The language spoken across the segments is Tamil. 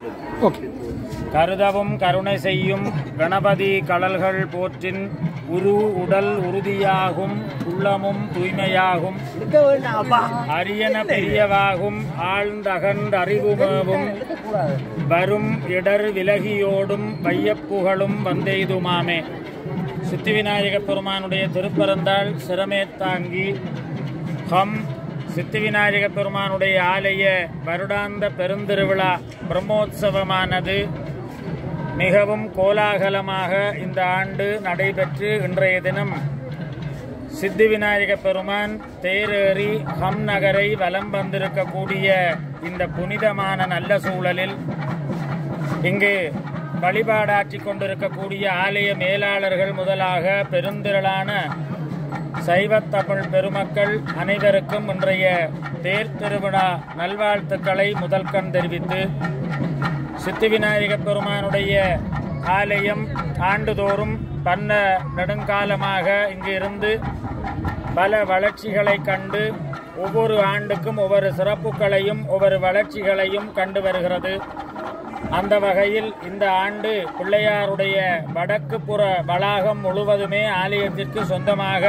ஓகே கருதவும் கருணை செய்யும் கணபதி கடல்கள் போற்றின் உரு உடல் உறுதியாகும் உள்ளமும் தூய்மையாகும் அரியன பெரியவாகும் ஆழ்ந்தகன்ற அறிவுமவும் வரும் இடர் விலகியோடும் வையப்புகழும் வந்தெய்துமாமே சித்தி விநாயகப் பெருமானுடைய திருப்பரந்தாள் சிரமேத்தாங்கி ஹம் சித்தி விநாயகப் பெருமானுடைய ஆலய வருடாந்த பெருந்திருவிழா பிரம்மோற்சவமானது மிகவும் கோலாகலமாக இந்த ஆண்டு நடைபெற்று இன்றைய தினம் சித்தி விநாயக பெருமான் தேரேறி ஹம் நகரை வலம் வந்திருக்கக்கூடிய இந்த புனிதமான நல்ல சூழலில் இங்கு வழிபாடாற்றிக் கொண்டிருக்கக்கூடிய ஆலய மேலாளர்கள் முதலாக பெருந்திரளான சைவத் தமிழ் பெருமக்கள் அனைவருக்கும் இன்றைய தேர் திருவிழா நல்வாழ்த்துக்களை முதல்கண் தெரிவித்து சித்தி விநாயக பெருமானுடைய ஆலயம் ஆண்டுதோறும் பன்ன நெடுங்காலமாக இங்கு இருந்து பல வளர்ச்சிகளை கண்டு ஒவ்வொரு ஆண்டுக்கும் ஒவ்வொரு சிறப்புகளையும் ஒவ்வொரு வளர்ச்சிகளையும் கண்டு வருகிறது அந்த வகையில் இந்த ஆண்டு பிள்ளையாருடைய வடக்கு புற வளாகம் முழுவதுமே ஆலயத்திற்கு சொந்தமாக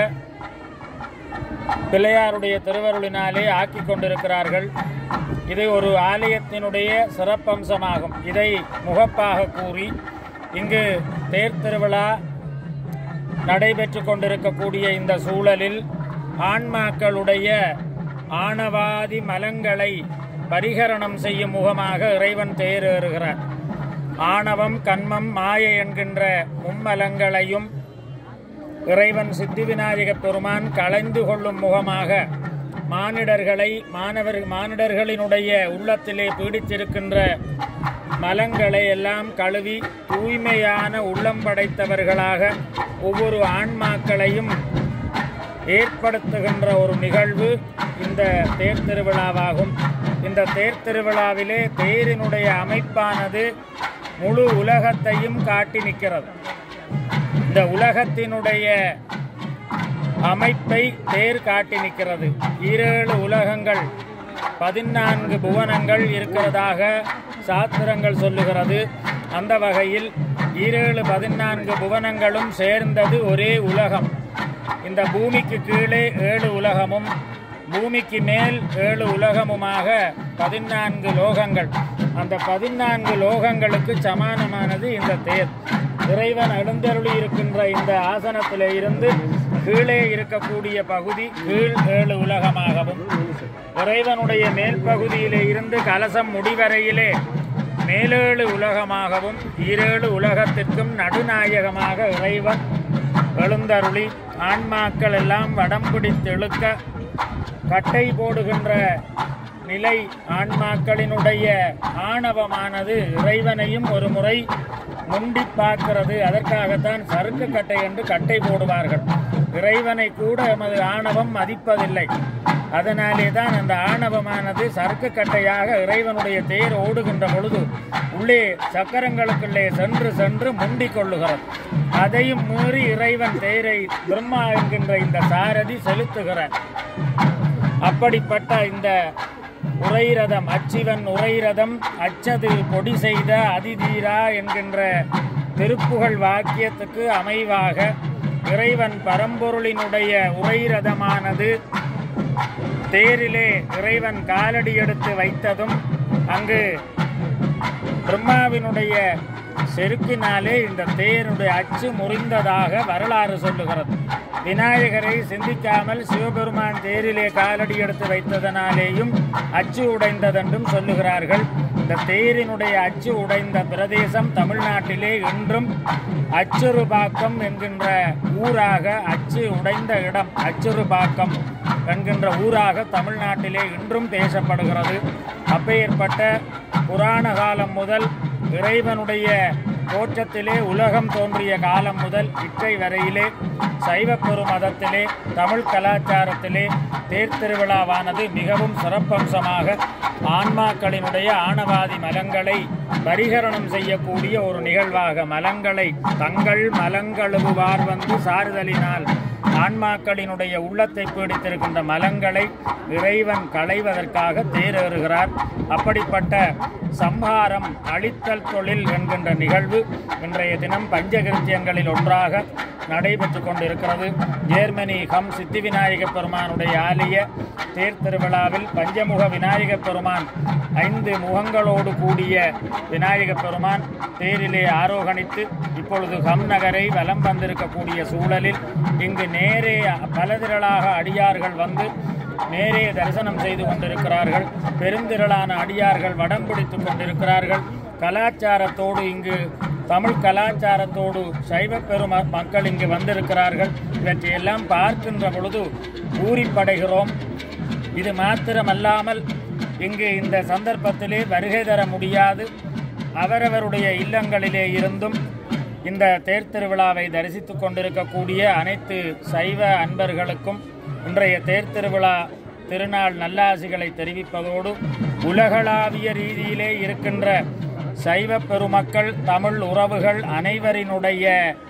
பிள்ளையாருடைய திருவருளினாலே ஆக்கிக் கொண்டிருக்கிறார்கள் இது ஒரு ஆலயத்தினுடைய சிறப்பம்சமாகும் இதை முகப்பாக கூறி இங்கு தேர் திருவிழா நடைபெற்று கொண்டிருக்கக்கூடிய இந்த சூழலில் ஆன்மாக்களுடைய ஆணவாதி மலங்களை பரிகரணம் செய்யும் முகமாக இறைவன் தேரேறுகிறார் ஆணவம் கண்மம் மாயை என்கின்ற மும்மலங்களையும் இறைவன் சித்தி விநாயகப் பெருமான் களைந்து கொள்ளும் முகமாக மானிடர்களை மாணவர் மானிடர்களினுடைய உள்ளத்திலே பீடித்திருக்கின்ற மலங்களை எல்லாம் கழுவி தூய்மையான உள்ளம் படைத்தவர்களாக ஒவ்வொரு ஆன்மாக்களையும் ஏற்படுத்துகின்ற ஒரு நிகழ்வு இந்த தேர் திருவிழாவாகும் இந்த தேர் திருவிழாவிலே தேரினுடைய அமைப்பானது முழு உலகத்தையும் காட்டி நிற்கிறது இந்த உலகத்தினுடைய அமைப்பை தேர் காட்டி நிற்கிறது ஈரேழு உலகங்கள் பதினான்கு புவனங்கள் இருக்கிறதாக சாஸ்திரங்கள் சொல்லுகிறது அந்த வகையில் ஈரேழு பதினான்கு புவனங்களும் சேர்ந்தது ஒரே உலகம் இந்த பூமிக்கு கீழே ஏழு உலகமும் பூமிக்கு மேல் ஏழு உலகமுமாக பதினான்கு லோகங்கள் அந்த பதினான்கு லோகங்களுக்கு சமானமானது இந்த தேர் இறைவன் எழுந்தருளி இருக்கின்ற இந்த ஆசனத்திலே இருந்து கீழே இருக்கக்கூடிய பகுதி கீழ் ஏழு உலகமாகவும் இறைவனுடைய மேல் பகுதியிலே இருந்து கலசம் முடிவரையிலே மேலேழு உலகமாகவும் ஈரேழு உலகத்திற்கும் நடுநாயகமாக இறைவன் எழுந்தருளி ஆன்மாக்கள் எல்லாம் வடம் பிடித்து இழுக்க கட்டை போடுகின்ற நிலை ஆன்மாக்களினுடைய ஆணவமானது இறைவனையும் ஒரு முறை முண்டி பார்க்கிறது அதற்காகத்தான் சறுக்கு கட்டை என்று கட்டை போடுவார்கள் இறைவனை கூட எமது ஆணவம் மதிப்பதில்லை அதனாலே தான் அந்த ஆணவமானது சறுக்கு கட்டையாக இறைவனுடைய தேர் ஓடுகின்ற பொழுது உள்ளே சக்கரங்களுக்குள்ளே சென்று சென்று முண்டிக் கொள்ளுகிறது அதையும் மீறி இறைவன் தேரை பிரம்மா என்கின்ற இந்த சாரதி செலுத்துகிறார் அப்படிப்பட்ட இந்த உரைரதம் அச்சிவன் உரைரதம் அச்சது பொடி செய்த அதிதீரா என்கின்ற திருப்புகழ் வாக்கியத்துக்கு அமைவாக இறைவன் பரம்பொருளினுடைய உரைரதமானது தேரிலே இறைவன் காலடி எடுத்து வைத்ததும் அங்கு பிரம்மாவினுடைய செருக்கினாலே இந்த தேருடைய அச்சு முறிந்ததாக வரலாறு சொல்லுகிறது விநாயகரை சிந்திக்காமல் சிவபெருமான் தேரிலே காலடி எடுத்து வைத்ததனாலேயும் அச்சு உடைந்ததென்றும் சொல்லுகிறார்கள் இந்த தேரினுடைய அச்சு உடைந்த பிரதேசம் தமிழ்நாட்டிலே இன்றும் அச்சுறுபாக்கம் என்கின்ற ஊராக அச்சு உடைந்த இடம் அச்சுறுபாக்கம் என்கின்ற ஊராக தமிழ்நாட்டிலே இன்றும் பேசப்படுகிறது அப்பேற்பட்ட புராண காலம் முதல் இறைவனுடைய தோற்றத்திலே உலகம் தோன்றிய காலம் முதல் இற்றை வரையிலே சைவ பெருமதத்திலே தமிழ் கலாச்சாரத்திலே தேர் திருவிழாவானது மிகவும் சிறப்பம்சமாக ஆன்மாக்களினுடைய ஆணவாதி மலங்களை பரிகரணம் செய்யக்கூடிய ஒரு நிகழ்வாக மலங்களை தங்கள் மலங்கழுவுவார் வந்து சாறுதலினால் ஆன்மாக்களினுடைய உள்ளத்தை பீடித்திருக்கின்ற மலங்களை இறைவன் களைவதற்காக தேரேறுகிறார் அப்படிப்பட்ட சம்ஹாரம் அழித்தல் தொழில் என்கின்ற நிகழ்வு இன்றைய தினம் பஞ்சகிருத்தியங்களில் ஒன்றாக நடைபெற்று கொண்டிருக்கிறது ஜேர்மனி கம் சித்தி விநாயக பெருமானுடைய ஆலய தேர் திருவிழாவில் பஞ்சமுக விநாயக பெருமான் ஐந்து முகங்களோடு கூடிய விநாயக பெருமான் தேரிலே ஆரோகணித்து இப்பொழுது கம் நகரை வலம் வந்திருக்கக்கூடிய சூழலில் இங்கு நேரே பலதிரளாக அடியார்கள் வந்து நேரே தரிசனம் செய்து கொண்டிருக்கிறார்கள் பெருந்திரளான அடியார்கள் வடம் பிடித்துக் கொண்டிருக்கிறார்கள் கலாச்சாரத்தோடு இங்கு தமிழ் கலாச்சாரத்தோடு சைவ பெரும மக்கள் இங்கு வந்திருக்கிறார்கள் இவற்றையெல்லாம் பார்க்கின்ற பொழுது பூரிப்படைகிறோம் இது மாத்திரமல்லாமல் இங்கு இந்த சந்தர்ப்பத்திலே வருகை தர முடியாது அவரவருடைய இல்லங்களிலே இருந்தும் இந்த தேர் திருவிழாவை தரிசித்துக் கொண்டிருக்கக்கூடிய அனைத்து சைவ அன்பர்களுக்கும் இன்றைய தேர் திருவிழா திருநாள் நல்லாசிகளை தெரிவிப்பதோடு உலகளாவிய ரீதியிலே இருக்கின்ற சைவ பெருமக்கள் தமிழ் உறவுகள் அனைவரினுடைய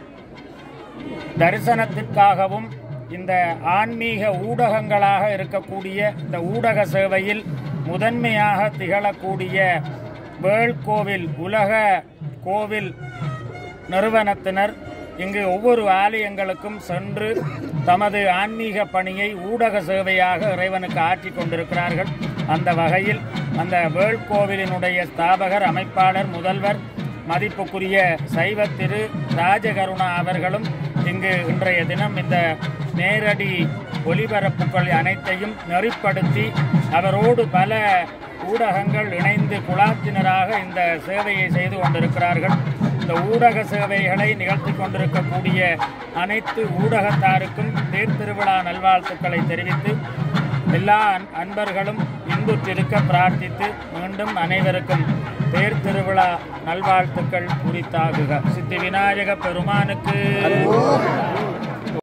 தரிசனத்திற்காகவும் இந்த ஆன்மீக ஊடகங்களாக இருக்கக்கூடிய இந்த ஊடக சேவையில் முதன்மையாக திகழக்கூடிய வேர்ல்ட் கோவில் உலக கோவில் நிறுவனத்தினர் இங்கு ஒவ்வொரு ஆலயங்களுக்கும் சென்று தமது ஆன்மீக பணியை ஊடக சேவையாக இறைவனுக்கு ஆற்றிக் கொண்டிருக்கிறார்கள் அந்த வகையில் அந்த வேர்ல்ட் கோவிலினுடைய ஸ்தாபகர் அமைப்பாளர் முதல்வர் மதிப்புக்குரிய சைவ திரு ராஜகருணா அவர்களும் இங்கு இன்றைய தினம் இந்த நேரடி ஒலிபரப்புகள் அனைத்தையும் நெறிப்படுத்தி அவரோடு பல ஊடகங்கள் இணைந்து குழாத்தினராக இந்த சேவையை செய்து கொண்டிருக்கிறார்கள் இந்த ஊடக சேவைகளை நிகழ்த்தி கொண்டிருக்கக்கூடிய அனைத்து ஊடகத்தாருக்கும் தேர் திருவிழா நல்வாழ்த்துக்களை தெரிவித்து எல்லா அன்- அன்பர்களும் இன்புற்றிருக்க பிரார்த்தித்து மீண்டும் அனைவருக்கும் தேர் திருவிழா நல்வாழ்த்துக்கள் உரித்தாகுக சித்தி விநாயக பெருமானுக்கு